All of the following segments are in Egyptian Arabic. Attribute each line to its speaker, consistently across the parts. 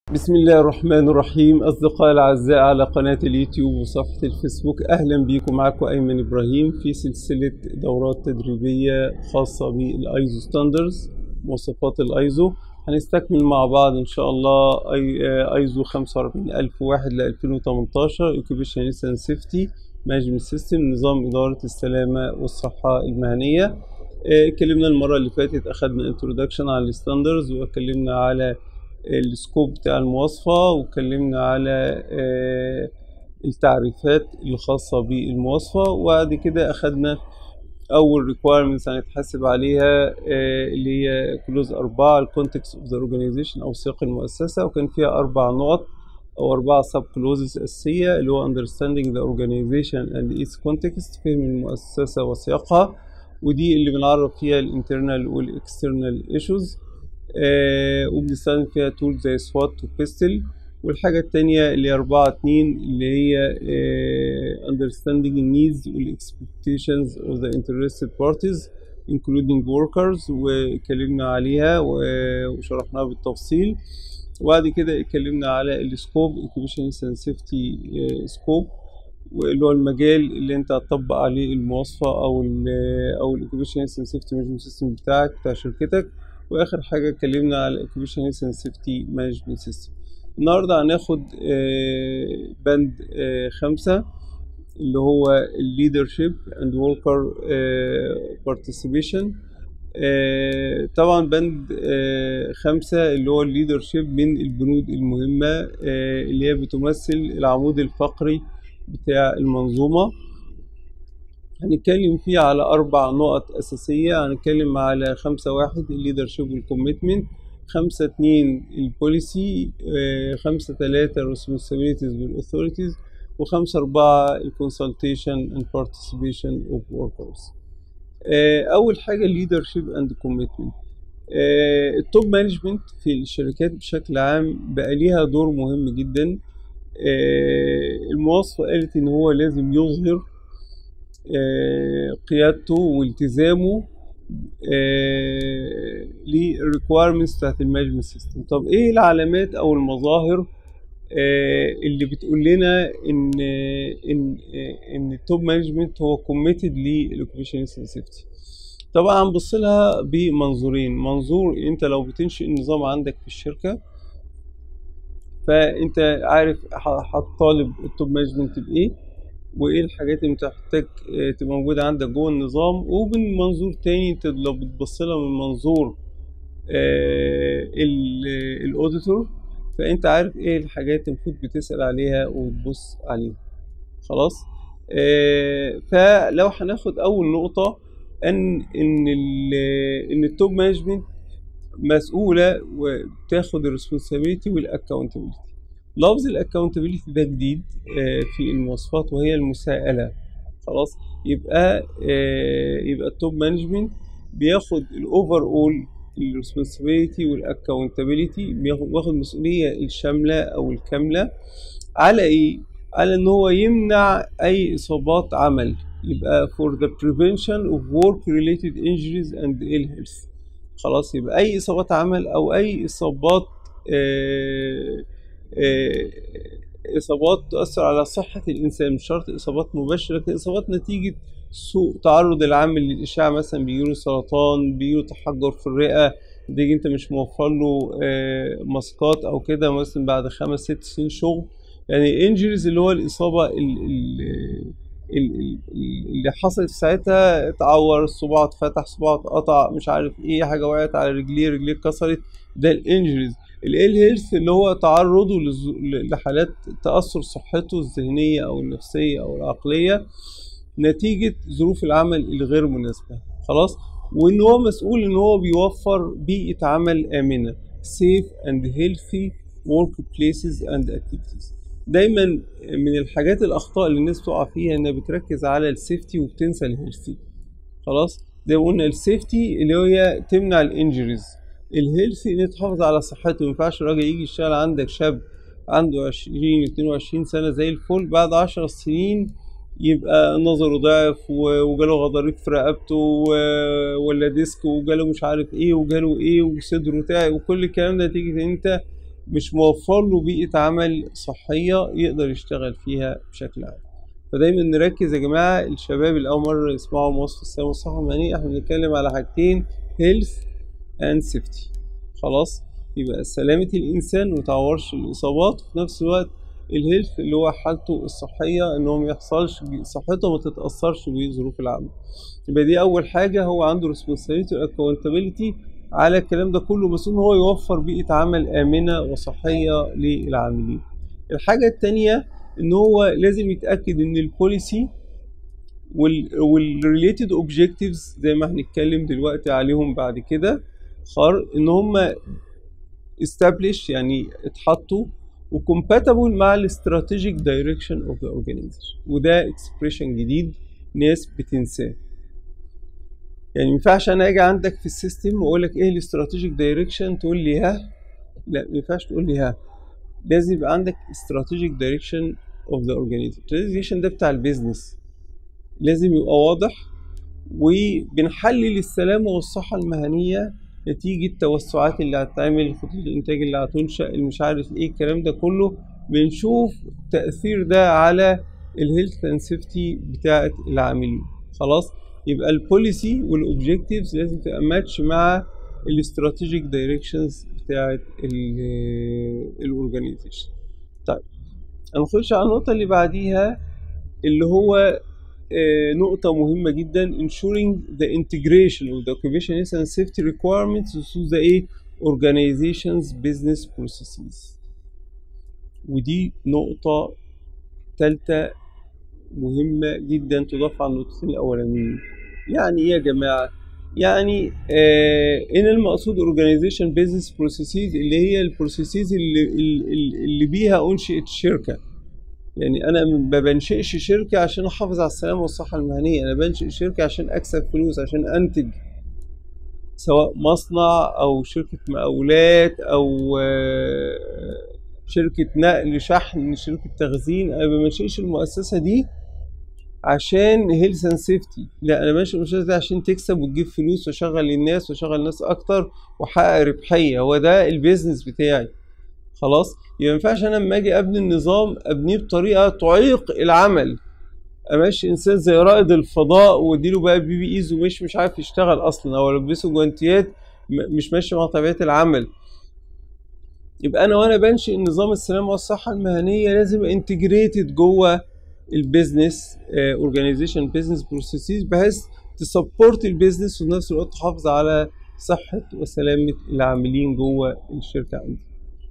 Speaker 1: بسم الله الرحمن الرحيم أصدقائي الأعزاء على قناة اليوتيوب وصفحة الفيسبوك أهلا بيكم معكم أيمن إبراهيم في سلسلة دورات تدريبية خاصة بالأيزو ستاندرز مواصفات الأيزو هنستكمل مع بعض إن شاء الله أي أيزو 45001 ل 2018 Occupation Health and Safety Management System نظام إدارة السلامة والصحة المهنية اتكلمنا المرة اللي فاتت أخدنا introduction على الستاندرز واتكلمنا على السكوب بتاع المواصفة واتكلمنا على التعريفات الخاصة بالمواصفة وبعد كده أخدنا أول requirements هنتحاسب عليها اللي هي كلوز أربعة الكونتكست اوف ذا اورجانيزيشن أو سياق المؤسسة وكان فيها أربع نقط أو أربعة سب كلوزز أساسية اللي هو understanding the organization and its context فهم المؤسسة وسياقها ودي اللي بنعرف فيها الانترنال والاكسترنال ايشوز آه وبنستخدم فيها تول زي سوات وبيستل والحاجة التانية اللي هي أربعة اتنين اللي هي آه understanding the needs وال expectations of the interested parties including workers واتكلمنا عليها وشرحناها بالتفصيل وبعد كده اتكلمنا على السكوب occupation and safety سكوب واللي هو المجال اللي انت هتطبق عليه المواصفة او ال او الاوكيبيشن هيلث سيفتي مانجمنت سيستم بتاعك بتاع شركتك واخر حاجة اتكلمنا على الاوكيبيشن هيلث سيفتي مانجمنت سيستم النهاردة هناخد بند خمسة اللي هو الليدرشيب اند وركر بارتيسيبيشن طبعا بند خمسة اللي هو الليدرشيب من البنود المهمة اللي هي بتمثل العمود الفقري بتاع المنظومة هنتكلم فيه على أربع نقط أساسية هنتكلم على خمسة واحد الليدرشيب والكوميتمنت خمسة اتنين البوليسي خمسة تلاتة الريسبونسابيلتيز والأثوريتيز وخمسة أربعة الكونسلتيشن and participation of workers أول حاجة leadership and commitment التوب مانجمنت في الشركات بشكل عام بقى ليها دور مهم جدا المواصفة قالت إن هو لازم يظهر قيادته والتزامه للريكويرمنتس بتاعت المانجمنت سيستم طب ايه العلامات او المظاهر اللي بتقول لنا ان ان ان التوب مانجمنت هو كوميتد للاوكيبيشن سيفتي طبعا هنبص لها بمنظورين منظور انت لو بتنشئ النظام عندك في الشركه فانت عارف هتطالب التوب مانجمنت بايه وايه الحاجات اللي انت محتاج تبقى موجوده عندك جوه النظام ومن منظور تاني انت لو بتبص لها من منظور الاوديتور فانت عارف ايه الحاجات المفروض بتسال عليها وتبص عليها خلاص آه فلو هناخد اول نقطه ان ان ان التوب مانجمنت مسؤوله وبتاخد الريسبونسابيلتي والاكونتابيلتي لفظ الاكونتابيلتي ده جديد آه في المواصفات وهي المساءله خلاص يبقى آه يبقى التوب مانجمنت بياخد الاوفر اول الريسبونسابيلتي والاكونتابيلتي بياخد المسؤوليه الشامله او الكامله على ايه على ان هو يمنع اي اصابات عمل يبقى for the prevention of work related injuries and ill health خلاص يبقى اي اصابات عمل او اي اصابات آآ آآ اصابات تؤثر على صحه الانسان مش شرط اصابات مباشره لكن اصابات نتيجه سوء تعرض العامل للاشعاع مثلا بيجيله سرطان بيجيله تحجر في الرئه تيجي انت مش موفر له ماسكات او كده مثلا بعد خمس ست سنين شغل يعني انجريز اللي هو الاصابه اللي حصلت ساعتها اتعور الصباع اتفتح صباعه اتقطع مش عارف ايه حاجه وقعت على رجليه رجليه اتكسرت ده الانجريز الايل هيلث اللي هو تعرضه لحالات تاثر صحته الذهنيه او النفسيه او العقليه نتيجه ظروف العمل الغير مناسبه خلاص وان هو مسؤول ان هو بيوفر بيئه عمل امنه safe and healthy workplaces and activities دايما من الحاجات الاخطاء اللي الناس بتقع فيها انها بتركز على السيفتي وبتنسى الهيلثي خلاص زي ما قلنا السيفتي اللي هي تمنع الانجريز الهيلثي ان تحافظ على صحته ما ينفعش راجل يجي يشتغل عندك شاب عنده عشرين اتنين وعشرين سنة زي الفل بعد عشر سنين يبقى نظره ضعف وجاله غضاريف في رقبته ولا ديسك وجاله مش عارف ايه وجاله ايه وصدره تعب وكل الكلام ده نتيجة ان انت مش موفر له بيئة عمل صحية يقدر يشتغل فيها بشكل عام فدايما نركز يا جماعة الشباب اللي أول مرة يسمعوا مواصفة السلامة والصحة المهنية احنا بنتكلم على حاجتين health and safety خلاص يبقى سلامة الإنسان ومتعورش الإصابات وفي نفس الوقت الهيلث اللي هو حالته الصحية إن هو ميحصلش صحته ما تتأثرش بظروف العمل يبقى دي أول حاجة هو عنده responsibility و accountability على الكلام ده كله بس إن هو يوفر بيئة عمل آمنة وصحية للعاملين الحاجة التانية إن هو لازم يتأكد إن البوليسي والريليتد اوبجكتيفز زي ما هنتكلم دلوقتي عليهم بعد كده خار ان هم establish يعني اتحطوا وcompatible مع الاستراتيجيك دايركشن اوف ذا اورجانيزيشن وده اكسبريشن جديد ناس بتنساه يعني ما ينفعش انا اجي عندك في السيستم واقول لك ايه الاستراتيجيك دايركشن تقول لي ها لا ما ينفعش تقول لي ها لازم يبقى عندك استراتيجيك دايركشن اوف ذا اورجانيزيشن ده بتاع البيزنس لازم يبقى واضح وبنحلل السلامة والصحة المهنية نتيجة التوسعات اللي هتتعمل خطوط الإنتاج اللي هتنشأ اللي مش عارف إيه الكلام ده كله بنشوف تأثير ده على الهيلث اند سيفتي بتاعة العاملين خلاص يبقى البوليسي والأوبجيكتيفز لازم تبقى ماتش مع الاستراتيجيك دايركشنز بتاعة الأورجانيزيشن طيب هنخش على النقطة اللي بعديها اللي هو نقطة مهمة جدا ensuring the integration of the occupation health and safety requirements to the ايه organization's business processes ودي نقطة تالتة مهمة جدا تضاف على النقطتين الأولانيين يعني إيه يا جماعة؟ يعني آه إن المقصود organization business processes اللي هي البروسيسز اللي, اللي, اللي بيها أنشئت الشركة يعني انا ما بنشئش شركه عشان احافظ على السلامه والصحه المهنيه انا بنشئ شركه عشان اكسب فلوس عشان انتج سواء مصنع او شركه مقاولات او شركه نقل شحن شركه تخزين انا ما بنشئش المؤسسه دي عشان هيلث اند سيفتي لا انا بنشئ المؤسسه دي عشان تكسب وتجيب فلوس واشغل الناس واشغل ناس اكتر واحقق ربحيه هو ده البيزنس بتاعي خلاص يبقى ما ينفعش انا لما اجي ابني النظام ابنيه بطريقه تعيق العمل امشي انسان زي رائد الفضاء واديله بقى بي بي ايز ومش مش عارف يشتغل اصلا او البسه جوانتيات مش ماشي مع طبيعه العمل يبقى انا وانا بنشئ نظام السلامه والصحه المهنيه لازم انتجريتد جوه البيزنس اورجانيزيشن بيزنس بروسيسز بحيث تسبورت البيزنس وفي نفس الوقت تحافظ على صحه وسلامه العاملين جوه الشركه عندي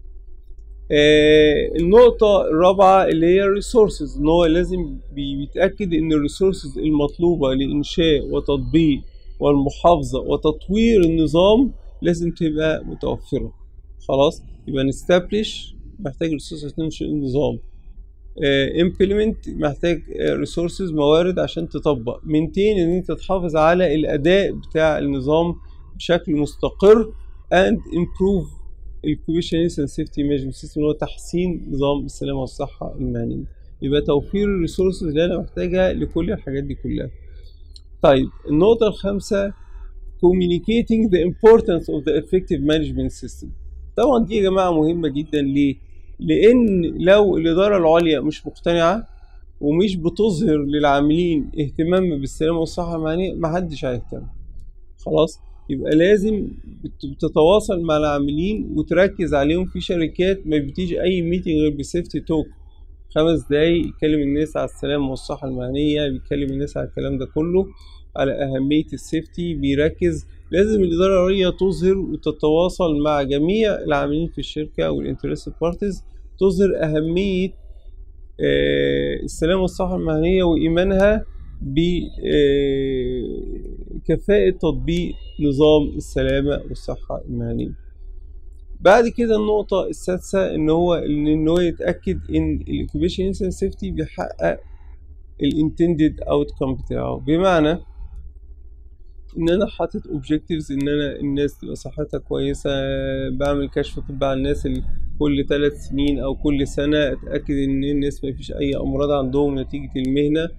Speaker 1: آه النقطة الرابعة اللي هي الريسورسز ان هو لازم بيتأكد ان الريسورسز المطلوبة لإنشاء وتطبيق والمحافظة وتطوير النظام لازم تبقى متوفرة خلاص يبقى نستبلش محتاج ريسورسز تنشئ النظام امبلمنت محتاج ريسورسز موارد عشان تطبق منتين ان انت تحافظ على الاداء بتاع النظام بشكل مستقر and improve الكوبيشن اند سيفتي مانجمنت سيستم اللي هو تحسين نظام السلامه والصحه المهنيه يبقى توفير الريسورسز اللي انا محتاجها لكل الحاجات دي كلها طيب النقطه الخامسه communicating the importance of the effective management system طبعا دي يا جماعه مهمه جدا ليه لان لو الاداره العليا مش مقتنعه ومش بتظهر للعاملين اهتمام بالسلامه والصحه المهنيه محدش هيهتم خلاص يبقى لازم بتتواصل مع العاملين وتركز عليهم في شركات ما بتيجي اي ميتنج غير بسيفتي توك خمس دقايق يتكلم الناس على السلامة والصحة المهنية بيتكلم الناس على الكلام ده كله على أهمية السيفتي بيركز لازم الإدارة العليا تظهر وتتواصل مع جميع العاملين في الشركة والانترست بارتيز تظهر أهمية السلامة والصحة المهنية وإيمانها بكفاءة تطبيق نظام السلامة والصحة المهنية بعد كده النقطة السادسة ان هو ان هو يتأكد ان الاوكيبيشن سيفتي بيحقق الانتندد اوتكم بتاعه بمعنى ان انا حاطط اوبجكتيفز ان انا الناس تبقى صحتها كويسة بعمل كشف طبي على الناس كل ثلاث سنين او كل سنة اتأكد ان الناس ما فيش اي امراض عندهم نتيجة المهنة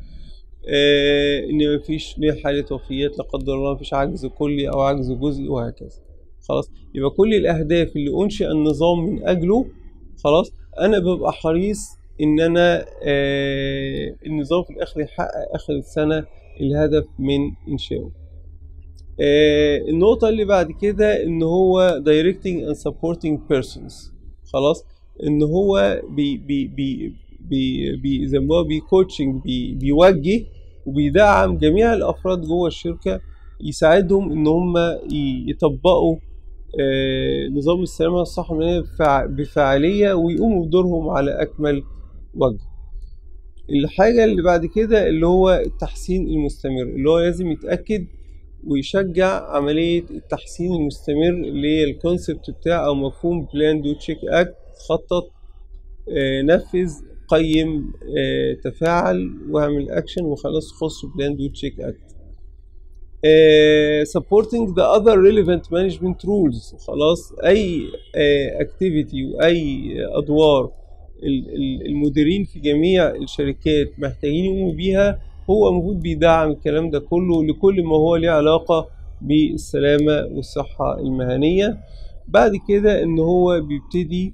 Speaker 1: آه ان مفيش ليه حالة وفيات لا قدر الله مفيش عجز كلي او عجز جزئي وهكذا خلاص يبقى كل الاهداف اللي انشئ النظام من اجله خلاص انا ببقى حريص ان انا آه النظام في الاخر يحقق اخر السنه الهدف من انشائه آه النقطة اللي بعد كده ان هو directing and supporting persons خلاص ان هو بي بي بي بي بي زي ما هو بي coaching بي بيوجه وبيدعم جميع الافراد جوه الشركة يساعدهم ان هم يطبقوا آه نظام السلامة والصحة المهنية بفاعلية ويقوموا بدورهم على اكمل وجه الحاجة اللي بعد كده اللي هو التحسين المستمر اللي هو لازم يتأكد ويشجع عملية التحسين المستمر اللي هي الكونسبت بتاع أو مفهوم بلان دو تشيك أكت خطط آه نفذ قيم آه تفاعل واعمل أكشن وخلاص خص بلان دو تشيك أكت supporting the other relevant management rules خلاص أي activity وأي أدوار المديرين في جميع الشركات محتاجين يقوموا بيها هو المفروض بيدعم الكلام ده كله لكل ما هو له علاقة بالسلامة والصحة المهنية بعد كده ان هو بيبتدي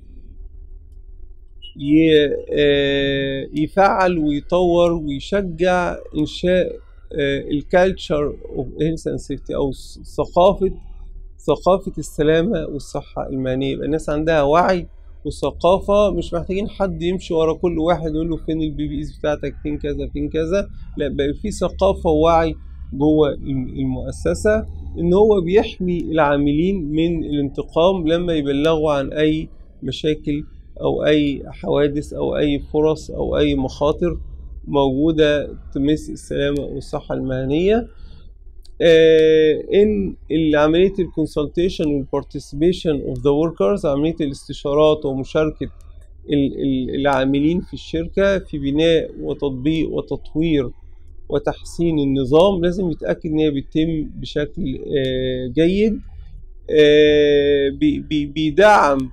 Speaker 1: يفعل ويطور ويشجع انشاء الكالتشر اوف هيلث اند سيفتي او ثقافة ثقافة السلامة والصحة المهنية يبقى الناس عندها وعي والثقافة مش محتاجين حد يمشي ورا كل واحد يقول له فين البي بي اس بتاعتك فين كذا فين كذا لا بقى في ثقافة ووعي جوه المؤسسة ان هو بيحمي العاملين من الانتقام لما يبلغوا عن اي مشاكل او اي حوادث او اي فرص او اي مخاطر موجودة تمس السلامة والصحة المهنية آه ان عمليه الكونسلتيشن والبارتيسيبيشن اوف ذا وركرز عمليه الاستشارات ومشاركه العاملين في الشركه في بناء وتطبيق وتطوير وتحسين النظام لازم يتاكد ان هي بتتم بشكل آه جيد آه بي بي بيدعم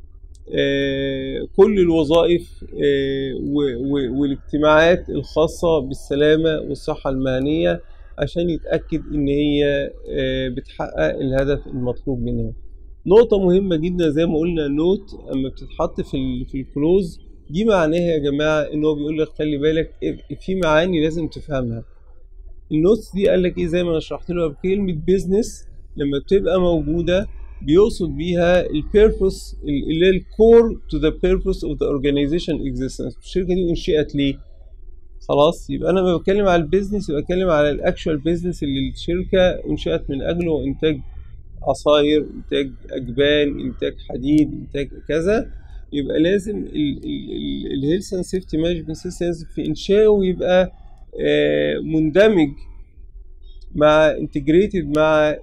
Speaker 1: كل الوظائف والاجتماعات الخاصه بالسلامه والصحه المهنيه عشان يتأكد إن هي بتحقق الهدف المطلوب منها نقطة مهمة جدا زي ما قلنا نوت أما بتتحط في ال في الكلوز دي معناها يا جماعة إن هو بيقول لك خلي بالك في معاني لازم تفهمها النوتس دي قال لك إيه زي ما أنا شرحت له كلمة بيزنس لما بتبقى موجودة بيقصد بيها البيربوس اللي هي الكور تو ذا بيربوس اوف ذا اورجانيزيشن اكزيستنس الشركة دي انشئت ليه؟ خلاص يبقى انا لما بتكلم على البيزنس يبقى بتكلم على الاكشوال بيزنس اللي الشركه انشات من اجله انتاج عصاير انتاج اجبان انتاج حديد انتاج كذا يبقى لازم الهيلث اند سيفتي مانجمنت سيستم في انشائه يبقى آه مندمج مع انتجريتد مع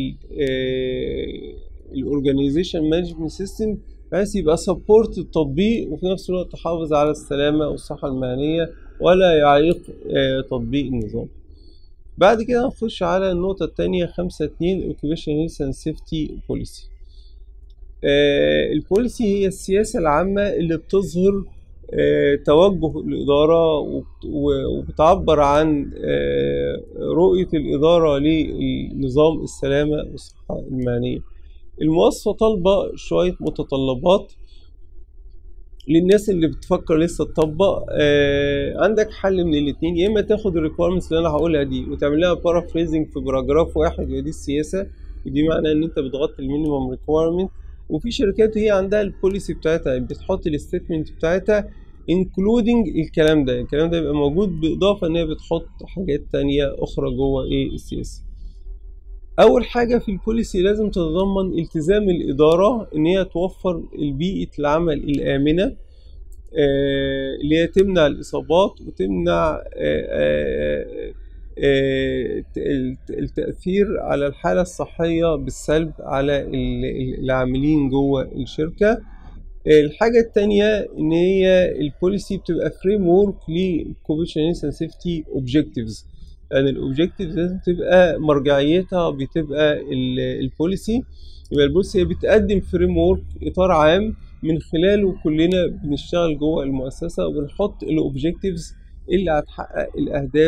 Speaker 1: الاورجانيزيشن مانجمنت سيستم بحيث يبقى سبورت التطبيق وفي نفس الوقت تحافظ على السلامه والصحه المهنيه ولا يعيق تطبيق النظام بعد كده نخش على النقطة التانية خمسة اتنين Occupation Health and Safety Policy البوليسي هي السياسة العامة اللي بتظهر توجه الإدارة وبتعبر عن رؤية الإدارة لنظام السلامة والصحة المهنية المواصفة طالبة شوية متطلبات للناس اللي بتفكر لسه تطبق آه عندك حل من الاثنين يا اما تاخد الريكويرمنتس اللي انا هقولها دي وتعمل لها بارافريزنج في باراجراف واحد ودي السياسه ودي معناه ان انت بتغطي المينيمم ريكويرمنت وفي شركات هي عندها البوليسي بتاعتها بتحط الستيتمنت بتاعتها انكلودنج الكلام ده الكلام ده يبقى موجود بالاضافه ان هي بتحط حاجات تانية اخرى جوه ايه السياسه اول حاجه في البوليسي لازم تتضمن التزام الاداره ان هي توفر البيئه العمل الامنه آه اللي هي تمنع الاصابات وتمنع آه آه التاثير على الحاله الصحيه بالسلب على العاملين جوه الشركه الحاجة التانية إن هي البوليسي بتبقى فريم ورك للكوبيشن سيفتي اوبجكتيفز يعني الاوبجكتيف لازم تبقى مرجعيتها بتبقى البوليسي يبقى البوليسي هي بتقدم فريم ورك اطار عام من خلاله كلنا بنشتغل جوه المؤسسه وبنحط الاوبجكتيفز اللي هتحقق الاهداف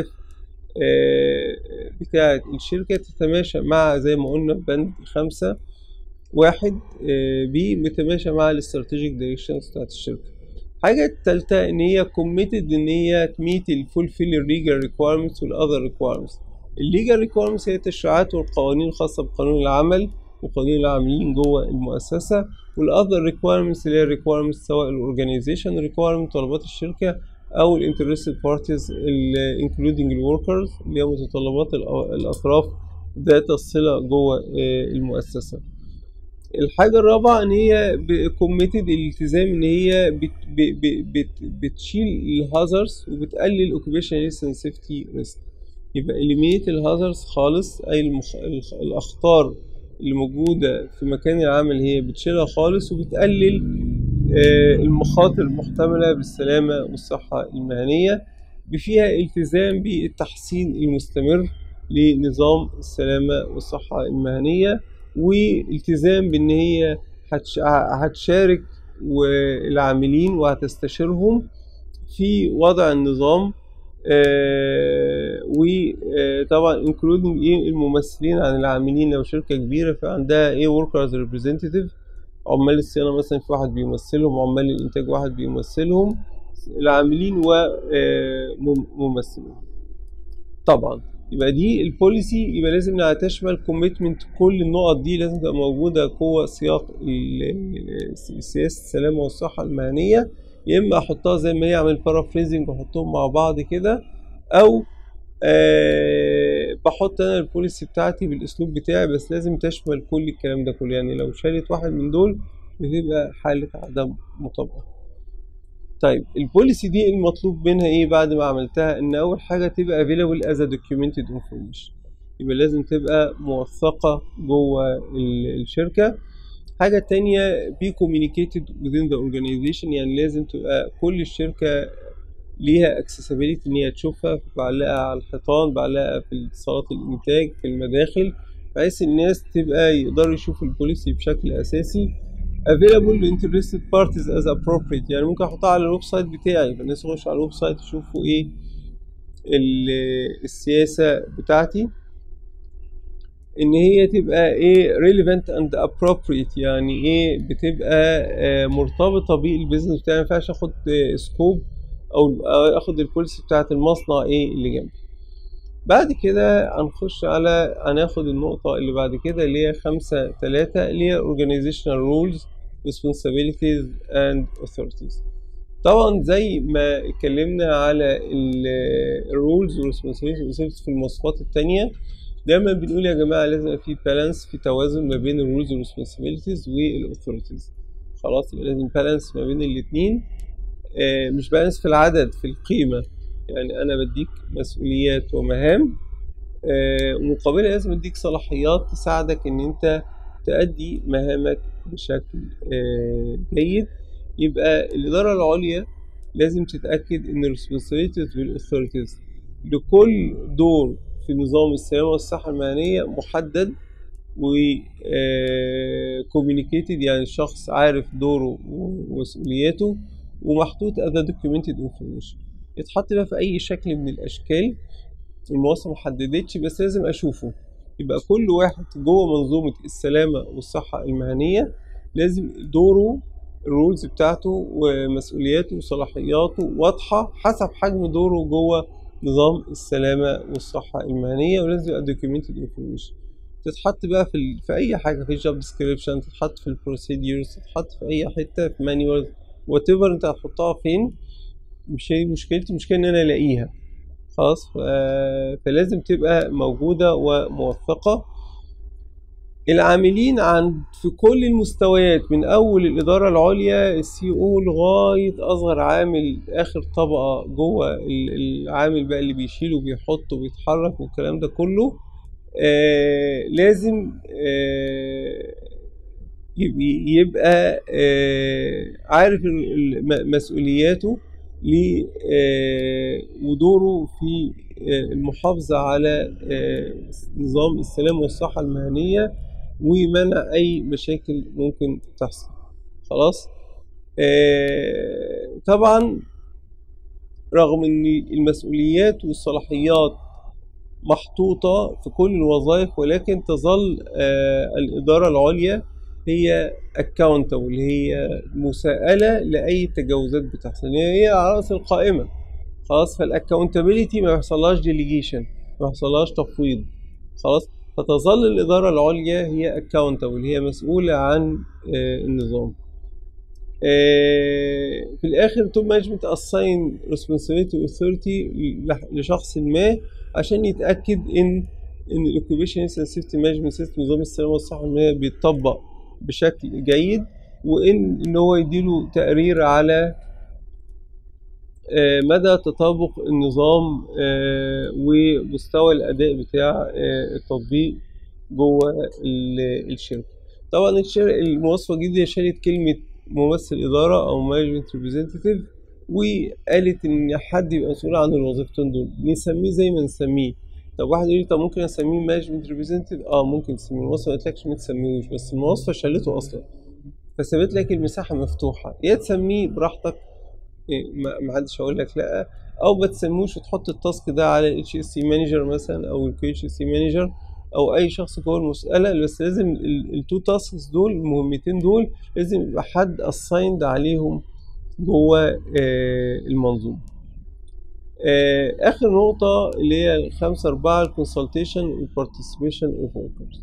Speaker 1: بتاعه الشركه تتماشى مع زي ما قلنا بند خمسة واحد بي متماشى مع الاستراتيجيك دايركشنز بتاعت الشركة الحاجة التالتة إن هي committed إن هي تميت الفولفيل legal requirements والأذر requirements الليجال ريكويرمنتس هي التشريعات والقوانين الخاصة بقانون العمل وقانون العاملين جوه المؤسسة والأذر ريكويرمنتس اللي هي الريكويرمنتس سواء الأورجانيزيشن ريكويرمنت طلبات الشركة أو الانترستد بارتيز including الوركرز اللي هي متطلبات الأطراف ذات الصلة جوه المؤسسة الحاجة الرابعة إن هي كوميتد الالتزام إن هي بت بت بت بتشيل الهازرز وبتقلل اوكيبيشن سيفتي ريسك يبقى eliminate الهازرز خالص أي المخ... الأخطار اللي موجودة في مكان العمل هي بتشيلها خالص وبتقلل المخاطر المحتملة بالسلامة والصحة المهنية بفيها التزام بالتحسين المستمر لنظام السلامة والصحة المهنية والتزام بان هي هتشارك والعاملين وهتستشيرهم في وضع النظام آه وطبعا including ايه الممثلين عن العاملين لو شركة كبيرة فعندها ايه workers representative عمال الصيانة مثلا في واحد بيمثلهم عمال الانتاج واحد بيمثلهم العاملين وممثلهم طبعا يبقى دي البوليسي يبقى لازم انها تشمل كوميتمنت كل النقط دي لازم تبقى موجوده جوه سياق سياسه السلامه والصحه المهنيه يا اما احطها زي ما هي اعمل بارافريزنج واحطهم مع بعض كده او أه بحط انا البوليسي بتاعتي بالاسلوب بتاعي بس لازم تشمل كل الكلام ده كله يعني لو شالت واحد من دول بتبقى حاله عدم مطابقه طيب البوليسي دي المطلوب منها ايه بعد ما عملتها ان اول حاجه تبقى available as a documented information يبقى لازم تبقى موثقه جوه الشركه حاجة تانية be communicated within the organization يعني لازم تبقى كل الشركة ليها accessibility ان هي تشوفها بعلقها على الحيطان بعلقها في صالات الانتاج في المداخل بحيث الناس تبقى يقدروا يشوفوا البوليسي بشكل اساسي available to interested parties as appropriate يعني ممكن احطها على الويب سايت بتاعي فالناس تخش على الويب سايت يشوفوا ايه السياسة بتاعتي ان هي تبقى ايه relevant and appropriate يعني ايه بتبقى آه مرتبطة بالبيزنس بتاعي مينفعش اخد آه سكوب او اخد البوليسي بتاعت المصنع ايه اللي جنبي بعد كده هنخش على هناخد النقطة اللي بعد كده اللي هي خمسة تلاتة اللي هي organizational rules responsibilities and authorities طبعا زي ما اتكلمنا على الرولز والريسبونسابيلتيز في المواصفات التانية دايما بنقول يا جماعة لازم يبقى في بالانس في توازن ما بين الرولز والريسبونسابيلتيز والاثوريتيز خلاص يبقى لازم بالانس ما بين الاتنين آه مش بالانس في العدد في القيمة يعني أنا بديك مسؤوليات ومهام آه ومقابلها لازم أديك صلاحيات تساعدك إن أنت تأدي مهامك بشكل آه جيد يبقى الإدارة العليا لازم تتأكد إن الريسبونسابيلتيز والأثوريتيز لكل دور في نظام السلامة والصحة المهنية محدد و كوميونيكيتد يعني الشخص عارف دوره ومسؤولياته ومحطوط as a documented information يتحط بقى في أي شكل من الأشكال المواصفة محددتش بس لازم أشوفه يبقى كل واحد جوه منظومة السلامة والصحة المهنية لازم دوره الرولز بتاعته ومسؤولياته وصلاحياته واضحة حسب حجم دوره جوه نظام السلامة والصحة المهنية ولازم يبقى documented information تتحط بقى في, ال... في أي حاجة في الجوب ديسكريبشن تتحط في البروسيديرز تتحط في أي حتة في مانيوال وات ايفر أنت هتحطها فين مش هي مشكلتي المشكلة إن أنا ألاقيها خلاص ف... فلازم تبقى موجودة وموثقة العاملين عند في كل المستويات من اول الاداره العليا السي او لغايه اصغر عامل اخر طبقه جوه العامل بقى اللي بيشيل وبيحط وبيتحرك والكلام ده كله آه لازم آه يبقى آه عارف مسؤولياته ودوره في المحافظة على نظام السلامة والصحة المهنية ومنع اي مشاكل ممكن تحصل خلاص آه طبعا رغم ان المسؤوليات والصلاحيات محطوطة في كل الوظائف ولكن تظل آه الإدارة العليا هي accountable هي مساءلة لأي تجاوزات بتحصل هي على رأس القائمة خلاص فالاكونتابيلتي ما بيحصلهاش ديليجيشن ما بيحصلهاش تفويض خلاص فتظل الإدارة العليا هي accountable هي مسؤولة عن آه، النظام آه، في الآخر توب مانجمنت assign responsibility authority لح- لشخص ما عشان يتأكد إن إن الأوكيبيشن سيفتي مانجمنت سيستم نظام السلامة والصحة المهنية بيتطبق بشكل جيد وإن إن هو يديله تقرير على آه، مدى تطابق النظام آه، ومستوى الأداء بتاع آه، التطبيق جوه ال- الشركة طبعا الشر- المواصفة الجديدة شالت كلمة ممثل إدارة أو مانجمنت ريبريزنتيف وقالت إن حد يبقى مسؤول عن الوظيفتين دول نسميه زي ما نسميه طب واحد يقول لي طب ممكن اسميه مانجمنت ريبريزنتيف اه ممكن تسميه المواصفة ما قالتلكش ما تسميهوش بس المواصفة شالته أصلا فسابت لك المساحة مفتوحة يا تسميه براحتك إيه، ما ما حدش هيقول لك لا او ما تسموش وتحط التاسك ده على الاتش اس سي مانجر مثلا او الكي اتش سي مانجر او اي شخص جوه المساله بس لازم التو تاسكس دول المهمتين دول لازم يبقى حد اسايند عليهم جوه آه، المنظومه آه، اخر نقطه اللي هي الخمسه اربعه الكونسلتيشن والبارتيسيبيشن اوف وركرز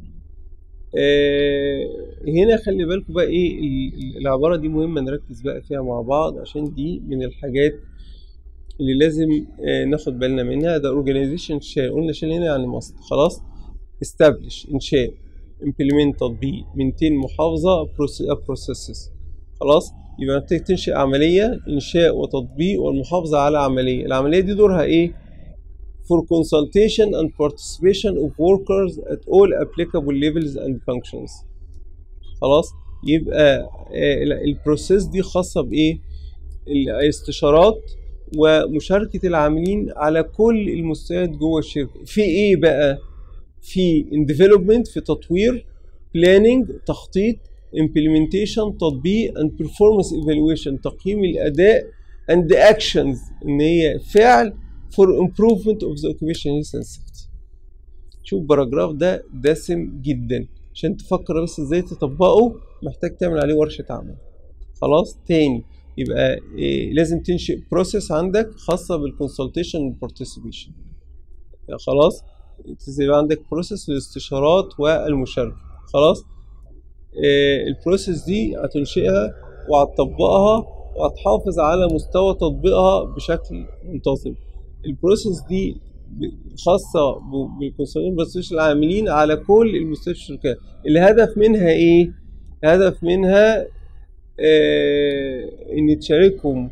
Speaker 1: هنا خلي بالكم بقى ايه ال- العباره دي مهمه نركز بقى فيها مع بعض عشان دي من الحاجات اللي لازم آه، ناخد بالنا منها ده اورجانيزيشن شير قلنا شير هنا يعني مصر خلاص استابلش انشاء implement تطبيق maintain محافظه بروسيسز خلاص يبقى محتاج تنشئ عمليه انشاء وتطبيق والمحافظه على عمليه العمليه دي دورها ايه for consultation and participation of workers at all applicable levels and functions خلاص يبقى آه، ال- البروسيس دي خاصة بإيه الاستشارات ومشاركة العاملين على كل المستويات جوه الشركة في إيه بقى في in development في تطوير planning تخطيط implementation تطبيق and performance evaluation تقييم الأداء and actions إن هي فعل for improvement of the occupation health and safety شوف الباراجراف ده دسم جدا عشان تفكر بس ازاي تطبقه محتاج تعمل عليه ورشة عمل خلاص تاني يبقى إيه لازم تنشئ بروسيس عندك خاصة بالكونسلتيشن والبارتيسيبيشن خلاص يبقى عندك بروسيس للاستشارات والمشاركة خلاص إيه البروسيس دي هتنشئها وهتطبقها وهتحافظ على مستوى تطبيقها بشكل منتظم البروسيس دي ب- خاصة ب- بالكونسلتنت بس العاملين على كل المستشفى الشركات الهدف منها ايه؟ الهدف منها آه ان تشاركهم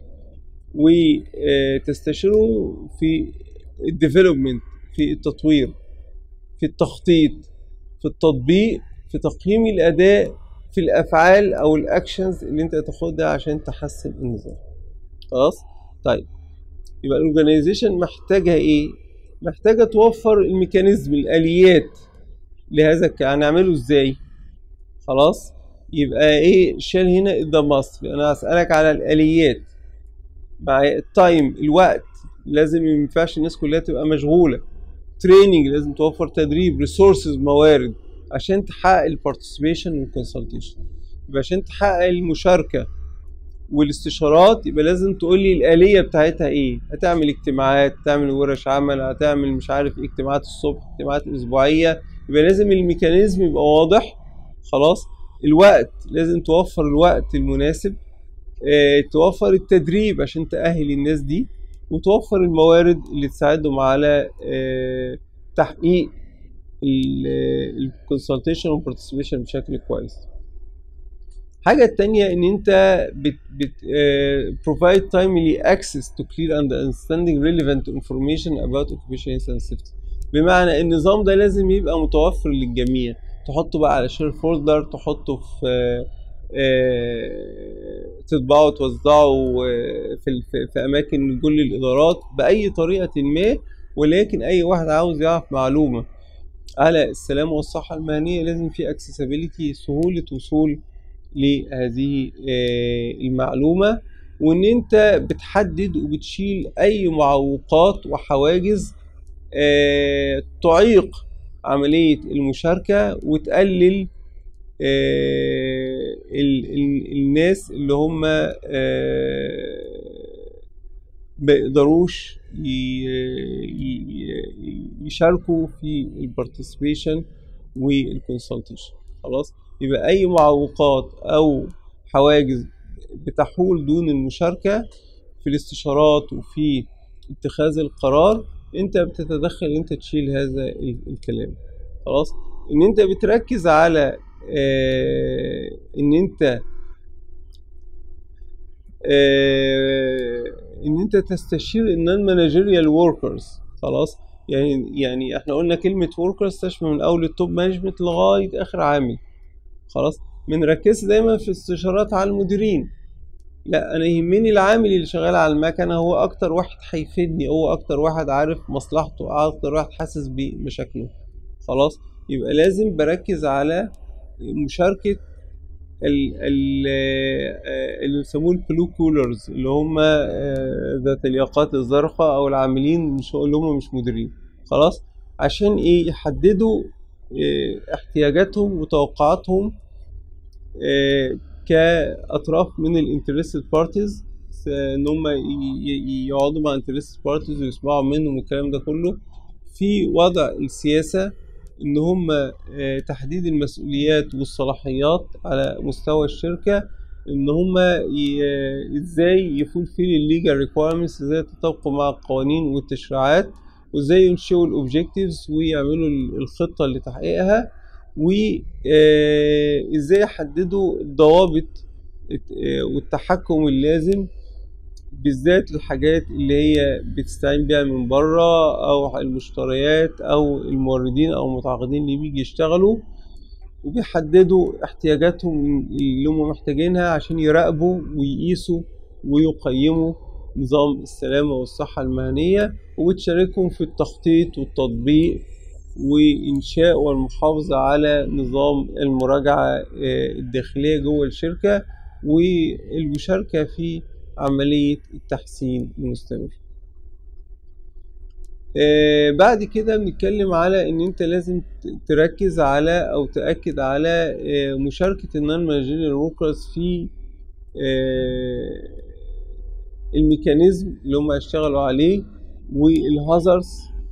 Speaker 1: وتستشيروا في الديفلوبمنت في التطوير في التخطيط في التطبيق في تقييم الاداء في الافعال او الاكشنز اللي انت تاخدها عشان تحسن النظام خلاص طيب يبقى الاورجنايزيشن محتاجه ايه محتاجه توفر الميكانيزم الاليات لهذا الك- هنعمله ازاي خلاص يبقى ايه شال هنا ده ماست انا هسالك على الاليات مع التايم الوقت لازم ما ينفعش الناس كلها تبقى مشغوله تريننج لازم توفر تدريب ريسورسز موارد عشان تحقق البارتيسيبيشن والكونسلتيشن يبقى عشان تحقق المشاركه والاستشارات يبقى لازم تقول لي الآلية بتاعتها ايه هتعمل اجتماعات تعمل ورش عمل هتعمل مش عارف إيه، اجتماعات الصبح اجتماعات اسبوعية يبقى لازم الميكانيزم يبقى واضح خلاص الوقت لازم توفر الوقت المناسب اه توفر التدريب عشان تأهل الناس دي وتوفر الموارد اللي تساعدهم على اه تحقيق الكونسلتيشن والبارتيسيبيشن بشكل كويس حاجة التانية إن أنت بت بت uh, provide timely access to clear and understanding relevant information about occupation health and safety بمعنى النظام ده لازم يبقى متوفر للجميع تحطه بقى على شير فولدر تحطه في آه، تطبعه وتوزعه آه، في ال- في- في اماكن كل الادارات باي طريقه ما ولكن اي واحد عاوز يعرف معلومه على السلامه والصحه المهنيه لازم في اكسسبيليتي سهوله وصول لهذه آه، المعلومه وان انت بتحدد وبتشيل اي معوقات وحواجز آه، تعيق عمليه المشاركه وتقلل آه، ال- ال- الناس اللي هم آه، ما يقدروش ي- ي- يشاركوا في البارتيسيبيشن والكونسلتيشن خلاص يبقى اي معوقات او حواجز بتحول دون المشاركة في الاستشارات وفي اتخاذ القرار انت بتتدخل انت تشيل هذا ال- الكلام خلاص ان انت بتركز على آه ان انت آه ان انت تستشير النون مانجيريال وركرز خلاص يعني يعني احنا قلنا كلمة وركرز تشمل من اول التوب مانجمنت لغاية اخر عامل خلاص بنركز دايما في استشارات على المديرين لا انا يهمني العامل اللي شغال على المكنه هو اكتر واحد هيفيدني هو اكتر واحد عارف مصلحته اكتر واحد حاسس بمشاكله خلاص يبقى لازم بركز على مشاركه ال- ال- آه، اللي بيسموه البلو كولرز اللي هم آه، ذات الياقات الزرقاء او العاملين مش اللي هم مش مديرين خلاص عشان ايه يحددوا آه، احتياجاتهم وتوقعاتهم آه، كاطراف من الانترستد بارتيز ان هم ي- ي- يقعدوا مع انترستد بارتيز ويسمعوا منهم الكلام ده كله في وضع السياسه ان هم آه، تحديد المسؤوليات والصلاحيات على مستوى الشركه ان هم ي- ازاي يفولفيل الليجال ريكويرمنتس ازاي يتطابقوا مع القوانين والتشريعات وازاي ينشئوا الاوبجكتيفز ويعملوا ال- الخطه لتحقيقها وازاي يحددوا الضوابط الت- آه، والتحكم اللازم بالذات الحاجات اللي هي بتستعين بيها من بره او المشتريات او الموردين او المتعاقدين اللي بيجي يشتغلوا وبيحددوا احتياجاتهم اللي هم محتاجينها عشان يراقبوا ويقيسوا ويقيموا نظام السلامة والصحة المهنية وبتشاركهم في التخطيط والتطبيق وإنشاء والمحافظة على نظام المراجعة آه، الداخلية جوه الشركة والمشاركة في عملية التحسين المستمر آه، بعد كده بنتكلم على ان انت لازم ت- تركز على او تأكد على آه، مشاركة النون مانجيريال وركرز في آه، الميكانيزم اللي هم هيشتغلوا عليه والهازارds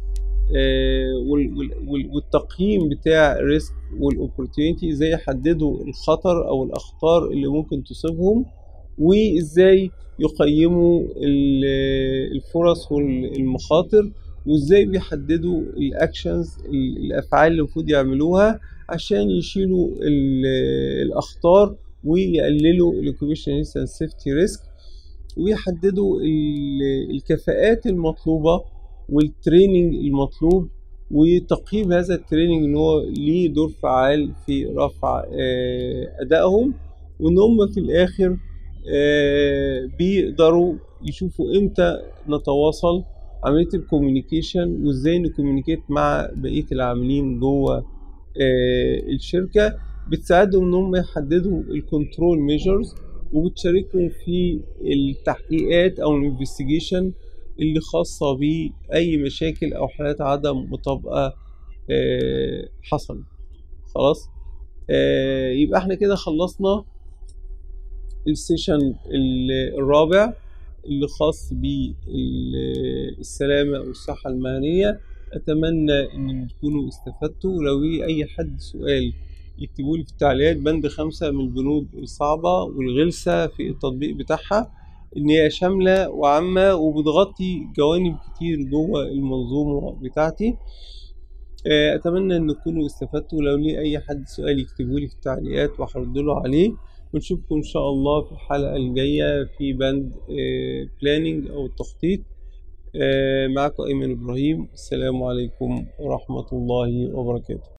Speaker 1: والتقييم بتاع الريسك والاوبورتيونيتي ازاي يحددوا الخطر او الاخطار اللي ممكن تصيبهم وازاي يقيموا ال- الفرص والمخاطر وازاي بيحددوا الاكشنز الافعال اللي المفروض يعملوها عشان يشيلوا ال- الاخطار ويقللوا الاوكيبيشن سيفتي ريسك ويحددوا ال- الكفاءات المطلوبة والتريننج المطلوب وتقييم هذا التريننج ان هو ليه دور فعال في رفع آه، ادائهم وان هم في الاخر آه، بيقدروا يشوفوا امتى نتواصل عملية الكوميونيكيشن وازاي نكوميونيكيت مع بقية العاملين جوه آه، الشركة بتساعدهم ان هم يحددوا الكنترول ميجرز وبتشاركهم في التحقيقات او الانفستيجيشن اللي خاصة بأي مشاكل أو حالات عدم مطابقة آه، حصلت خلاص آه، يبقى احنا كده خلصنا السيشن ال- الرابع اللي خاص بالسلامة والصحة المهنية أتمنى إن تكونوا استفدتوا ولو لي أي حد سؤال يكتبوا لي في التعليقات بند خمسة من البنود الصعبة والغلسة في التطبيق بتاعها إن هي شاملة وعامة وبتغطي جوانب كتير جوه المنظومة بتاعتي آه، أتمنى إن تكونوا استفدتوا لو لي أي حد سؤال يكتبوا لي في التعليقات وهرد له عليه ونشوفكم إن شاء الله في الحلقة الجاية في بند بلاننج أو التخطيط آه، معكم أيمن إبراهيم السلام عليكم ورحمة الله وبركاته